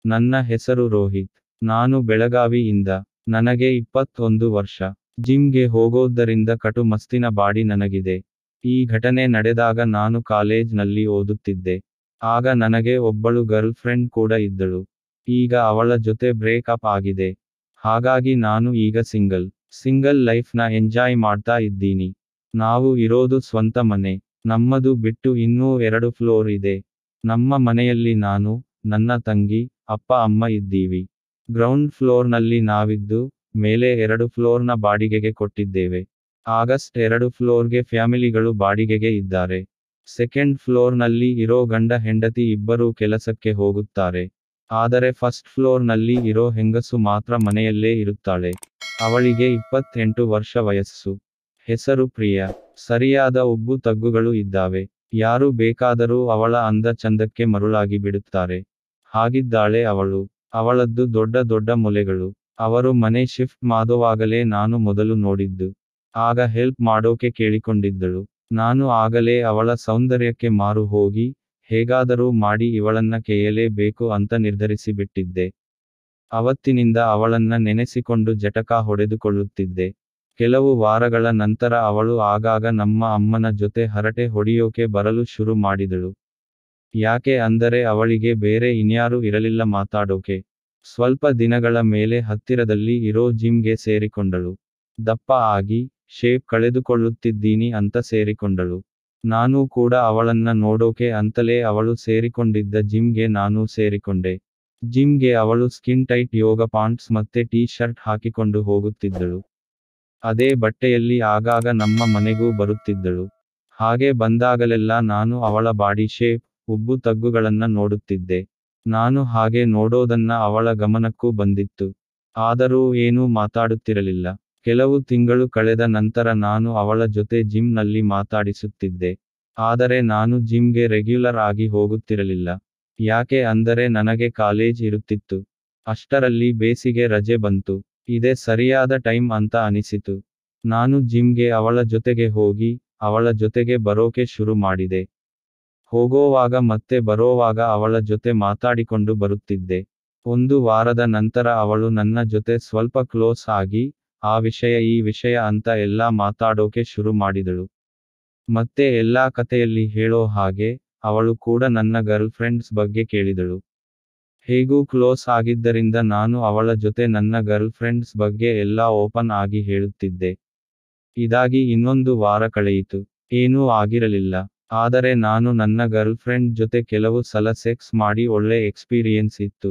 ನನ್ನ ಹೆಸರು ರೋಹಿತ್ ನಾನು ಬೆಳಗಾವಿಯಿಂದ ನನಗೆ ಇಪ್ಪತ್ತೊಂದು ವರ್ಷ ಜಿಮ್ಗೆ ಹೋಗೋದ್ದರಿಂದ ಕಟು ಮಸ್ತಿನ ಬಾಡಿ ನನಗಿದೆ ಈ ಘಟನೆ ನಡೆದಾಗ ನಾನು ಕಾಲೇಜ್ನಲ್ಲಿ ಓದುತ್ತಿದ್ದೆ ಆಗ ನನಗೆ ಒಬ್ಬಳು ಗರ್ಲ್ ಫ್ರೆಂಡ್ ಕೂಡ ಇದ್ದಳು ಈಗ ಅವಳ ಜೊತೆ ಬ್ರೇಕಪ್ ಆಗಿದೆ ಹಾಗಾಗಿ ನಾನು ಈಗ ಸಿಂಗಲ್ ಸಿಂಗಲ್ ಲೈಫ್ನ ಎಂಜಾಯ್ ಮಾಡ್ತಾ ಇದ್ದೀನಿ ನಾವು ಇರೋದು ಸ್ವಂತ ಮನೆ ನಮ್ಮದು ಬಿಟ್ಟು ಇನ್ನೂ ಎರಡು ಫ್ಲೋರ್ ಇದೆ ನಮ್ಮ ಮನೆಯಲ್ಲಿ ನಾನು ನನ್ನ ತಂಗಿ ಅಪ್ಪ ಅಮ್ಮ ಇದ್ದೀವಿ ಗ್ರೌಂಡ್ ಫ್ಲೋರ್ನಲ್ಲಿ ನಾವಿದ್ದು ಮೇಲೆ ಎರಡು ಫ್ಲೋರ್ನ ಬಾಡಿಗೆಗೆ ಕೊಟ್ಟಿದ್ದೇವೆ ಆಗಸ್ಟ್ ಎರಡು ಫ್ಲೋರ್ಗೆ ಫ್ಯಾಮಿಲಿಗಳು ಬಾಡಿಗೆಗೆ ಇದ್ದಾರೆ ಸೆಕೆಂಡ್ ಫ್ಲೋರ್ನಲ್ಲಿ ಇರೋ ಗಂಡ ಹೆಂಡತಿ ಇಬ್ಬರೂ ಕೆಲಸಕ್ಕೆ ಹೋಗುತ್ತಾರೆ ಆದರೆ ಫಸ್ಟ್ ಫ್ಲೋರ್ನಲ್ಲಿ ಇರೋ ಹೆಂಗಸು ಮಾತ್ರ ಮನೆಯಲ್ಲೇ ಇರುತ್ತಾಳೆ ಅವಳಿಗೆ ಇಪ್ಪತ್ತೆಂಟು ವರ್ಷ ವಯಸ್ಸು ಹೆಸರು ಪ್ರಿಯ ಸರಿಯಾದ ಉಬ್ಬು ತಗ್ಗುಗಳು ಇದ್ದಾವೆ ಯಾರು ಬೇಕಾದರೂ ಅವಳ ಅಂದ ಚಂದಕ್ಕೆ ಮರುಳಾಗಿ ಬಿಡುತ್ತಾರೆ ಹಾಗಿದ್ದಾಳೆ ಅವಳು ಅವಳದ್ದು ದೊಡ್ಡ ದೊಡ್ಡ ಮೊಲೆಗಳು ಅವರು ಮನೆ ಶಿಫ್ಟ್ ಮಾಡುವಾಗಲೇ ನಾನು ಮೊದಲು ನೋಡಿದ್ದು ಆಗ ಹೆಲ್ಪ್ ಮಾಡೋಕೆ ಕೇಳಿಕೊಂಡಿದ್ದಳು ನಾನು ಆಗಲೇ ಅವಳ ಸೌಂದರ್ಯಕ್ಕೆ ಮಾರು ಹೋಗಿ ಹೇಗಾದರೂ ಮಾಡಿ ಇವಳನ್ನ ಕೇಯಲೇಬೇಕು ಅಂತ ನಿರ್ಧರಿಸಿ ಬಿಟ್ಟಿದ್ದೆ ಅವತ್ತಿನಿಂದ ಅವಳನ್ನ ನೆನೆಸಿಕೊಂಡು ಜಟಕ ಹೊಡೆದುಕೊಳ್ಳುತ್ತಿದ್ದೆ ಕೆಲವು ವಾರಗಳ ನಂತರ ಅವಳು ಆಗಾಗ ನಮ್ಮ ಅಮ್ಮನ ಜೊತೆ ಹರಟೆ ಹೊಡೆಯೋಕೆ ಬರಲು ಶುರು ಮಾಡಿದಳು ಯಾಕೆ ಅಂದರೆ ಅವಳಿಗೆ ಬೇರೆ ಇನ್ಯಾರೂ ಇರಲಿಲ್ಲ ಮಾತಾಡೋಕೆ ಸ್ವಲ್ಪ ದಿನಗಳ ಮೇಲೆ ಹತ್ತಿರದಲ್ಲಿ ಇರೋ ಜಿಮ್ಗೆ ಸೇರಿಕೊಂಡಳು ದಪ್ಪ ಆಗಿ ಶೇಪ್ ಕಳೆದುಕೊಳ್ಳುತ್ತಿದ್ದೀನಿ ಅಂತ ಸೇರಿಕೊಂಡಳು ನಾನು ಕೂಡ ಅವಳನ್ನ ನೋಡೋಕೆ ಅಂತಲೇ ಅವಳು ಸೇರಿಕೊಂಡಿದ್ದ ಜಿಮ್ಗೆ ನಾನು ಸೇರಿಕೊಂಡೆ ಜಿಮ್ಗೆ ಅವಳು ಸ್ಕಿನ್ ಟೈಟ್ ಯೋಗ ಪಾಂಟ್ಸ್ ಮತ್ತೆ ಟೀ ಶರ್ಟ್ ಹಾಕಿಕೊಂಡು ಹೋಗುತ್ತಿದ್ದಳು ಅದೇ ಬಟ್ಟೆಯಲ್ಲಿ ಆಗಾಗ ನಮ್ಮ ಮನೆಗೂ ಬರುತ್ತಿದ್ದಳು ಹಾಗೆ ಬಂದಾಗಲೆಲ್ಲ ನಾನು ಅವಳ ಬಾಡಿ ಶೇಪ್ ಉಬ್ಬು ತಗ್ಗುಗಳನ್ನ ನೋಡುತ್ತಿದ್ದೆ ನಾನು ಹಾಗೆ ನೋಡೋದನ್ನ ಅವಳ ಗಮನಕ್ಕೂ ಬಂದಿತ್ತು ಆದರೂ ಏನೂ ಮಾತಾಡುತ್ತಿರಲಿಲ್ಲ ಕೆಲವು ತಿಂಗಳು ಕಳೆದ ನಂತರ ನಾನು ಅವಳ ಜೊತೆ ಜಿಮ್ನಲ್ಲಿ ಮಾತಾಡಿಸುತ್ತಿದ್ದೆ ಆದರೆ ನಾನು ಜಿಮ್ಗೆ ರೆಗ್ಯುಲರ್ ಆಗಿ ಹೋಗುತ್ತಿರಲಿಲ್ಲ ಯಾಕೆ ಅಂದರೆ ನನಗೆ ಕಾಲೇಜ್ ಇರುತ್ತಿತ್ತು ಅಷ್ಟರಲ್ಲಿ ಬೇಸಿಗೆ ರಜೆ ಬಂತು ಇದೇ ಸರಿಯಾದ ಟೈಮ್ ಅಂತ ಅನಿಸಿತು ನಾನು ಜಿಮ್ಗೆ ಅವಳ ಜೊತೆಗೆ ಹೋಗಿ ಅವಳ ಜೊತೆಗೆ ಬರೋಕೆ ಶುರು ಮಾಡಿದೆ ಹೋಗೋವಾಗ ಮತ್ತೆ ಬರೋವಾಗ ಅವಳ ಜೊತೆ ಮಾತಾಡಿಕೊಂಡು ಬರುತ್ತಿದ್ದೆ ಒಂದು ವಾರದ ನಂತರ ಅವಳು ನನ್ನ ಜೊತೆ ಸ್ವಲ್ಪ ಕ್ಲೋಸ್ ಆಗಿ ಆ ವಿಷಯ ಈ ವಿಷಯ ಅಂತ ಎಲ್ಲ ಮಾತಾಡೋಕೆ ಶುರು ಮಾಡಿದಳು ಮತ್ತೆ ಎಲ್ಲಾ ಕಥೆಯಲ್ಲಿ ಹೇಳೋ ಹಾಗೆ ಅವಳು ಕೂಡ ನನ್ನ ಗರ್ಲ್ ಫ್ರೆಂಡ್ಸ್ ಬಗ್ಗೆ ಕೇಳಿದಳು ಹೇಗೂ ಕ್ಲೋಸ್ ಆಗಿದ್ದರಿಂದ ನಾನು ಅವಳ ಜೊತೆ ನನ್ನ ಗರ್ಲ್ ಫ್ರೆಂಡ್ಸ್ ಬಗ್ಗೆ ಎಲ್ಲ ಓಪನ್ ಆಗಿ ಹೇಳುತ್ತಿದ್ದೆ ಇದಾಗಿ ಇನ್ನೊಂದು ವಾರ ಕಳೆಯಿತು ಏನೂ ಆಗಿರಲಿಲ್ಲ ಆದರೆ ನಾನು ನನ್ನ ಗರ್ಲ್ ಫ್ರೆಂಡ್ ಜೊತೆ ಕೆಲವು ಸಲ ಸೆಕ್ಸ್ ಮಾಡಿ ಒಳ್ಳೆ ಎಕ್ಸ್ಪೀರಿಯನ್ಸ್ ಇತ್ತು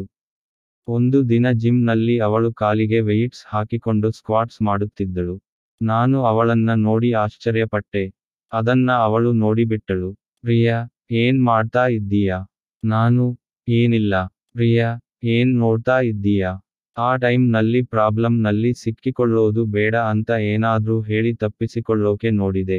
ಒಂದು ದಿನ ಜಿಮ್ನಲ್ಲಿ ಅವಳು ಕಾಲಿಗೆ ವೆಯಿಟ್ಸ್ ಹಾಕಿಕೊಂಡು ಸ್ಕ್ವಾಟ್ಸ್ ಮಾಡುತ್ತಿದ್ದಳು ನಾನು ಅವಳನ್ನ ನೋಡಿ ಆಶ್ಚರ್ಯಪಟ್ಟೆ ಅದನ್ನ ಅವಳು ನೋಡಿಬಿಟ್ಟಳು ಪ್ರಿಯಾ ಏನ್ ಮಾಡ್ತಾ ಇದ್ದೀಯಾ ನಾನು ಏನಿಲ್ಲ ಪ್ರಿಯಾ ಏನ್ ನೋಡ್ತಾ ಇದ್ದೀಯಾ ಆ ಟೈಮ್ನಲ್ಲಿ ಪ್ರಾಬ್ಲಮ್ನಲ್ಲಿ ಸಿಕ್ಕಿಕೊಳ್ಳೋದು ಬೇಡ ಅಂತ ಏನಾದ್ರೂ ಹೇಳಿ ತಪ್ಪಿಸಿಕೊಳ್ಳೋಕೆ ನೋಡಿದೆ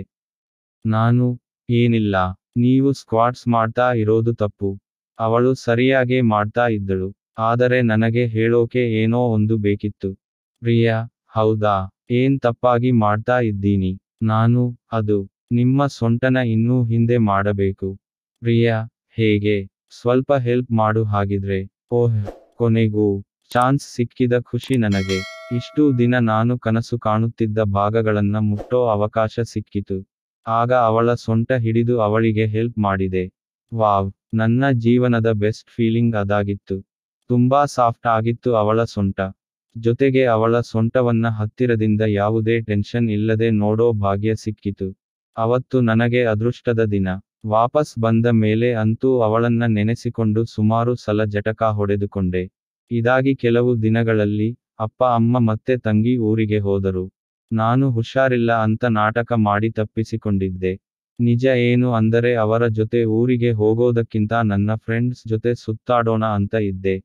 ನಾನು ಏನಿಲ್ಲ ನೀವು ಸ್ಕ್ವಾಟ್ಸ್ ಮಾಡ್ತಾ ಇರೋದು ತಪ್ಪು ಅವಳು ಸರಿಯಾಗೇ ಮಾಡ್ತಾ ಇದ್ದಳು ಆದರೆ ನನಗೆ ಹೇಳೋಕೆ ಏನೋ ಒಂದು ಬೇಕಿತ್ತು ಪ್ರಿಯಾ ಹೌದಾ ಏನ್ ತಪ್ಪಾಗಿ ಮಾಡ್ತಾ ಇದ್ದೀನಿ ನಾನು ಅದು ನಿಮ್ಮ ಸೊಂಟನ ಇನ್ನೂ ಹಿಂದೆ ಮಾಡಬೇಕು ಪ್ರಿಯಾ ಹೇಗೆ ಸ್ವಲ್ಪ ಹೆಲ್ಪ್ ಮಾಡು ಹಾಗಿದ್ರೆ ಓಹ್ ಕೊನೆಗೂ ಚಾನ್ಸ್ ಸಿಕ್ಕಿದ ಖುಷಿ ನನಗೆ ಇಷ್ಟೂ ದಿನ ನಾನು ಕನಸು ಕಾಣುತ್ತಿದ್ದ ಭಾಗಗಳನ್ನ ಮುಟ್ಟೋ ಅವಕಾಶ ಸಿಕ್ಕಿತು ಆಗ ಅವಳ ಸೊಂಟ ಹಿಡಿದು ಅವಳಿಗೆ ಹೆಲ್ಪ್ ಮಾಡಿದೆ ವಾವ್ ನನ್ನ ಜೀವನದ ಬೆಸ್ಟ್ ಫೀಲಿಂಗ್ ಅದಾಗಿತ್ತು ತುಂಬಾ ಸಾಫ್ಟ್ ಆಗಿತ್ತು ಅವಳ ಸೊಂಟ ಜೊತೆಗೆ ಅವಳ ಸೊಂಟವನ್ನ ಹತ್ತಿರದಿಂದ ಯಾವುದೇ ಟೆನ್ಷನ್ ಇಲ್ಲದೆ ನೋಡೋ ಭಾಗ್ಯ ಸಿಕ್ಕಿತು ಅವತ್ತು ನನಗೆ ಅದೃಷ್ಟದ ದಿನ ವಾಪಸ್ ಬಂದ ಮೇಲೆ ಅಂತೂ ಅವಳನ್ನ ನೆನೆಸಿಕೊಂಡು ಸುಮಾರು ಸಲ ಜಟಕ ಹೊಡೆದುಕೊಂಡೆ ಇದಾಗಿ ಕೆಲವು ದಿನಗಳಲ್ಲಿ ಅಪ್ಪ ಅಮ್ಮ ಮತ್ತೆ ತಂಗಿ ಊರಿಗೆ ಹೋದರು ನಾನು ಹುಷಾರಿಲ್ಲ ಅಂತ ನಾಟಕ ಮಾಡಿ ತಪ್ಪಿಸಿಕೊಂಡಿದ್ದೆ ನಿಜ ಏನು ಅಂದರೆ ಅವರ ಜೊತೆ ಊರಿಗೆ ಹೋಗೋದಕ್ಕಿಂತ ನನ್ನ ಫ್ರೆಂಡ್ಸ್ ಜೊತೆ ಸುತ್ತಾಡೋಣ ಅಂತ ಇದ್ದೆ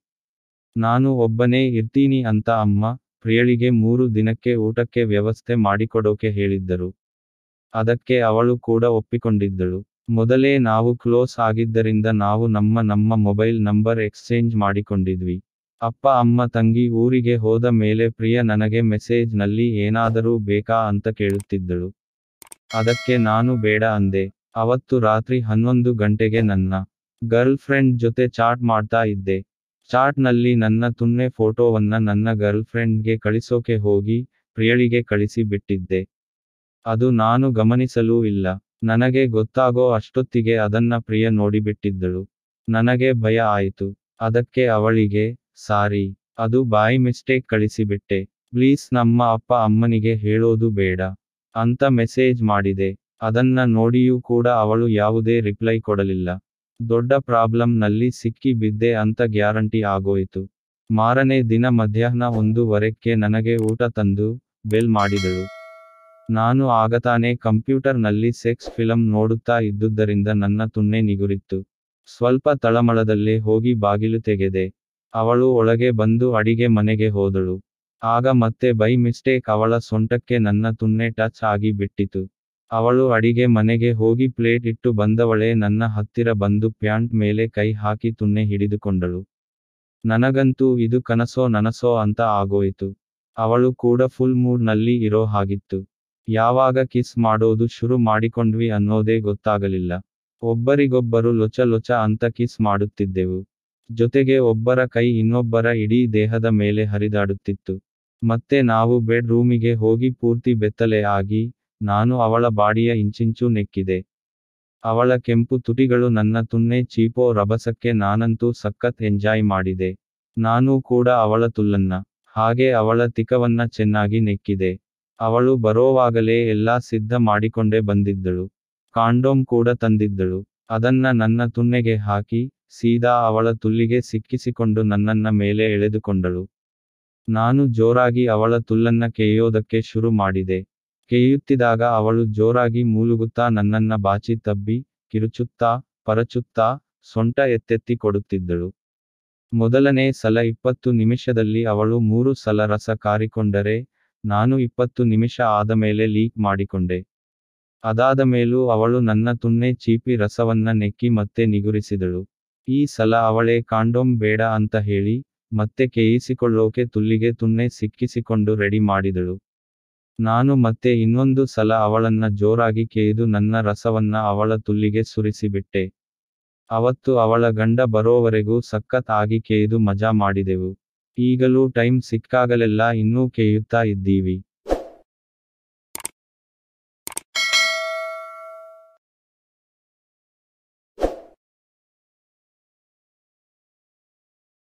ನಾನು ಒಬ್ಬನೇ ಇರ್ತೀನಿ ಅಂತ ಅಮ್ಮ ಪ್ರಿಯಳಿಗೆ ಮೂರು ದಿನಕ್ಕೆ ಊಟಕ್ಕೆ ವ್ಯವಸ್ಥೆ ಮಾಡಿಕೊಡೋಕೆ ಹೇಳಿದ್ದರು ಅದಕ್ಕೆ ಅವಳು ಕೂಡ ಒಪ್ಪಿಕೊಂಡಿದ್ದಳು ಮೊದಲೇ ನಾವು ಕ್ಲೋಸ್ ಆಗಿದ್ದರಿಂದ ನಾವು ನಮ್ಮ ನಮ್ಮ ಮೊಬೈಲ್ ನಂಬರ್ ಎಕ್ಸ್ಚೇಂಜ್ ಮಾಡಿಕೊಂಡಿದ್ವಿ ಅಪ್ಪ ಅಮ್ಮ ತಂಗಿ ಊರಿಗೆ ಹೋದ ಮೇಲೆ ಪ್ರಿಯ ನನಗೆ ಮೆಸೇಜ್ ನಲ್ಲಿ ಏನಾದರೂ ಬೇಕಾ ಅಂತ ಕೇಳುತ್ತಿದ್ದಳು ಅದಕ್ಕೆ ನಾನು ಬೇಡ ಅಂದೆ ಅವತ್ತು ರಾತ್ರಿ ಹನ್ನೊಂದು ಗಂಟೆಗೆ ನನ್ನ ಗರ್ಲ್ ಫ್ರೆಂಡ್ ಜೊತೆ ಚಾಟ್ ಮಾಡ್ತಾ ಇದ್ದೆ ಚಾಟ್ನಲ್ಲಿ ನನ್ನ ತುನ್ನೆ ಫೋಟೋವನ್ನ ನನ್ನ ಗರ್ಲ್ಫ್ರೆಂಡ್ಗೆ ಕಳಿಸೋಕೆ ಹೋಗಿ ಪ್ರಿಯಳಿಗೆ ಕಳಿಸಿ ಬಿಟ್ಟಿದ್ದೆ ಅದು ನಾನು ಗಮನಿಸಲೂ ಇಲ್ಲ ನನಗೆ ಗೊತ್ತಾಗೋ ಅಷ್ಟೊತ್ತಿಗೆ ಅದನ್ನ ಪ್ರಿಯ ನೋಡಿಬಿಟ್ಟಿದ್ದಳು ನನಗೆ ಭಯ ಆಯಿತು ಅದಕ್ಕೆ ಅವಳಿಗೆ ಸಾರಿ ಅದು ಬಾಯ್ ಮಿಸ್ಟೇಕ್ ಕಳಿಸಿಬಿಟ್ಟೆ ಪ್ಲೀಸ್ ನಮ್ಮ ಅಪ್ಪ ಅಮ್ಮನಿಗೆ ಹೇಳೋದು ಬೇಡ ಅಂತ ಮೆಸೇಜ್ ಮಾಡಿದೆ ಅದನ್ನ ನೋಡಿಯೂ ಕೂಡ ಅವಳು ಯಾವುದೇ ರಿಪ್ಲೈ ಕೊಡಲಿಲ್ಲ ದೊಡ್ಡ ಪ್ರಾಬ್ಲಮ್ ನಲ್ಲಿ ಸಿಕ್ಕಿ ಬಿದ್ದೆ ಅಂತ ಗ್ಯಾರಂಟಿ ಆಗೋಯಿತು ಮಾರನೇ ದಿನ ಮಧ್ಯಾಹ್ನ ಒಂದೂವರೆಕ್ಕೆ ನನಗೆ ಊಟ ತಂದು ಬೆಲ್ ಮಾಡಿದಳು ನಾನು ಆಗತಾನೆ ಕಂಪ್ಯೂಟರ್ನಲ್ಲಿ ಸೆಕ್ಸ್ ಫಿಲಂ ನೋಡುತ್ತಾ ಇದ್ದುದರಿಂದ ನನ್ನ ತುನ್ನೆ ನಿಗುರಿತ್ತು ಸ್ವಲ್ಪ ತಳಮಳದಲ್ಲೇ ಹೋಗಿ ಬಾಗಿಲು ತೆಗೆದೆ ಅವಳು ಒಳಗೆ ಬಂದು ಅಡಿಗೆ ಮನೆಗೆ ಹೋದಳು ಆಗ ಮತ್ತೆ ಬೈ ಮಿಸ್ಟೇಕ್ ಅವಳ ಸೊಂಟಕ್ಕೆ ನನ್ನ ತುನ್ನೆ ಟಚ್ ಆಗಿ ಬಿಟ್ಟಿತು ಅವಳು ಅಡಿಗೆ ಮನೆಗೆ ಹೋಗಿ ಪ್ಲೇಟ್ ಇಟ್ಟು ಬಂದವಳೇ ನನ್ನ ಹತ್ತಿರ ಬಂದು ಪ್ಯಾಂಟ್ ಮೇಲೆ ಕೈ ಹಾಕಿ ತುನ್ನೆ ಹಿಡಿದುಕೊಂಡಳು ನನಗಂತೂ ಇದು ಕನಸೋ ನನಸೋ ಅಂತ ಆಗೋಯಿತು ಅವಳು ಕೂಡ ಫುಲ್ ಮೂಡ್ನಲ್ಲಿ ಇರೋ ಹಾಗಿತ್ತು ಯಾವಾಗ ಕಿಸ್ ಮಾಡೋದು ಶುರು ಮಾಡಿಕೊಂಡ್ವಿ ಅನ್ನೋದೇ ಗೊತ್ತಾಗಲಿಲ್ಲ ಒಬ್ಬರಿಗೊಬ್ಬರು ಲೊಚ ಲೊಚ ಅಂತ ಕಿಸ್ ಮಾಡುತ್ತಿದ್ದೆವು ಜೊತೆಗೆ ಒಬ್ಬರ ಕೈ ಇನ್ನೊಬ್ಬರ ಇಡೀ ದೇಹದ ಮೇಲೆ ಹರಿದಾಡುತ್ತಿತ್ತು ಮತ್ತೆ ನಾವು ಬೆಡ್ ರೂಮಿಗೆ ಹೋಗಿ ಪೂರ್ತಿ ಬೆತ್ತಲೆ ಆಗಿ ನಾನು ಅವಳ ಬಾಡಿಯ ಇಂಚಿಂಚು ನೆಕ್ಕಿದೆ ಅವಳ ಕೆಂಪು ತುಟಿಗಳು ನನ್ನ ತುನ್ನೆ ಚೀಪೋ ರಭಸಕ್ಕೆ ನಾನಂತೂ ಸಖತ್ ಎಂಜಾಯ್ ಮಾಡಿದೆ ನಾನೂ ಕೂಡ ಅವಳ ತುಲ್ಲನ್ನ ಹಾಗೆ ಅವಳ ತಿಕವನ್ನ ಚೆನ್ನಾಗಿ ನೆಕ್ಕಿದೆ ಅವಳು ಬರೋವಾಗಲೇ ಎಲ್ಲಾ ಸಿದ್ಧ ಮಾಡಿಕೊಂಡೇ ಬಂದಿದ್ದಳು ಕಾಂಡೋಮ್ ಕೂಡ ತಂದಿದ್ದಳು ಅದನ್ನ ನನ್ನ ತುನ್ನೆಗೆ ಹಾಕಿ ಸೀದಾ ಅವಳ ತುಲ್ಲಿಗೆ ಸಿಕ್ಕಿಸಿಕೊಂಡು ನನ್ನನ್ನ ಮೇಲೆ ಎಳೆದುಕೊಂಡಳು ನಾನು ಜೋರಾಗಿ ಅವಳ ತುಲ್ಲನ್ನ ಕೆಯ್ಯೋದಕ್ಕೆ ಶುರು ಮಾಡಿದೆ ಕೆಯ್ಯುತ್ತಿದಾಗ ಅವಳು ಜೋರಾಗಿ ಮೂಲುಗುತ್ತಾ ನನ್ನನ್ನ ಬಾಚಿ ತಬ್ಬಿ ಕಿರುಚುತ್ತಾ ಪರಚುತ್ತಾ ಸೊಂಟ ಎತ್ತೆತ್ತಿ ಕೊಡುತ್ತಿದ್ದಳು ಮೊದಲನೇ ಸಲ ಇಪ್ಪತ್ತು ನಿಮಿಷದಲ್ಲಿ ಅವಳು ಮೂರು ಸಲ ರಸ ಕಾರಿಕೊಂಡರೆ ನಾನು ಇಪ್ಪತ್ತು ನಿಮಿಷ ಆದ ಮೇಲೆ ಲೀಕ್ ಮಾಡಿಕೊಂಡೆ ಅದಾದ ಮೇಲೂ ಅವಳು ನನ್ನ ತುನ್ನೆ ಚೀಪಿ ರಸವನ್ನ ನೆಕ್ಕಿ ಮತ್ತೆ ನಿಗುರಿಸಿದಳು ಈ ಸಲ ಅವಳೇ ಕಾಂಡೋಮ್ ಬೇಡ ಅಂತ ಹೇಳಿ ಮತ್ತೆ ಕೇಯಿಸಿಕೊಳ್ಳೋಕೆ ತುಲ್ಲಿಗೆ ತುನ್ನೆ ಸಿಕ್ಕಿಸಿಕೊಂಡು ರೆಡಿ ಮಾಡಿದಳು ನಾನು ಮತ್ತೆ ಇನ್ನೊಂದು ಸಲ ಅವಳನ್ನ ಜೋರಾಗಿ ಕೇಯ್ದು ನನ್ನ ರಸವನ್ನ ಅವಳ ತುಲ್ಲಿಗೆ ಸುರಿಸಿಬಿಟ್ಟೆ ಅವತ್ತು ಅವಳ ಗಂಡ ಬರೋವರೆಗೂ ಸಖತ್ ಆಗಿ ಕೇಯ್ದು ಮಜಾ ಮಾಡಿದೆವು ಈಗಲೂ ಟೈಮ್ ಸಿಕ್ಕಾಗಲೆಲ್ಲ ಇನ್ನೂ ಕೇಯುತ್ತಾ ಇದ್ದೀವಿ